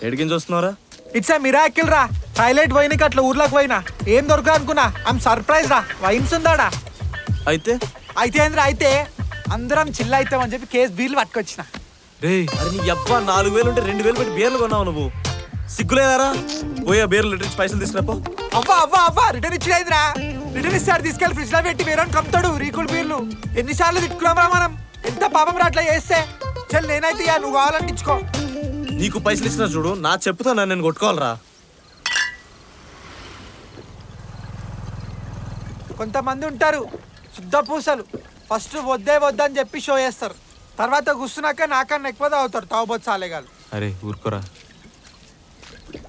ఎడిగిన చూస్తున్నారా it's a miracle రా highlight వైన్కి అట్లా ఊర్లోకి పోయినా ఏం దొరకదు అనుకున్నా ఐమ్ సర్ప్రైజ్ రా వైన్స్ ఉందాడా అయితే అయితే ఏంద్రా అయితే అందరం చిల్ అవుతామని చెప్పి కేసు బీర్లు పట్టుకొచ్చిన రే అరే నీ అబ్బా నాలుగు వేలు ఉంటే రెండు వేలు పెట్టి బీర్లు కొన్నావు నువ్వు సిగ్గులేదారా పోయా బీర్లు లీటర్ ఇచ్చి పైసలు తీసుకురాపో అవ్వా అవ్వా అవ్వా రిటర్న్ ఇచ్చినైందిరా రిటర్న్ ఇస్తాడు తీసుకెళ్లి ఫ్రిడ్జ్ లో పెట్టి వేరే కమ్ముతాడు రీకుల్ బీర్లు ఎన్నిసార్లు తిట్టుకున్నామరా మనం ఎంత పాపం రా అట్లా చేస్తే చల్ నేనైతే ఇక నువ్వు కావాలంటే ఇచ్చుకో నీకు పైసలు ఇచ్చిన చూడు నా చెప్పుతో నన్ను నేను కొట్టుకోవాలరా కొంతమంది ఉంటారు శుద్ధ పూసలు ఫస్ట్ వద్దే వద్దని చెప్పి షో చేస్తారు తర్వాత కూర్చున్నాక నాకన్నా ఎక్కువ తాగుతారు తాగుబోతు సాలేగాలు అరే ఊరుకోరా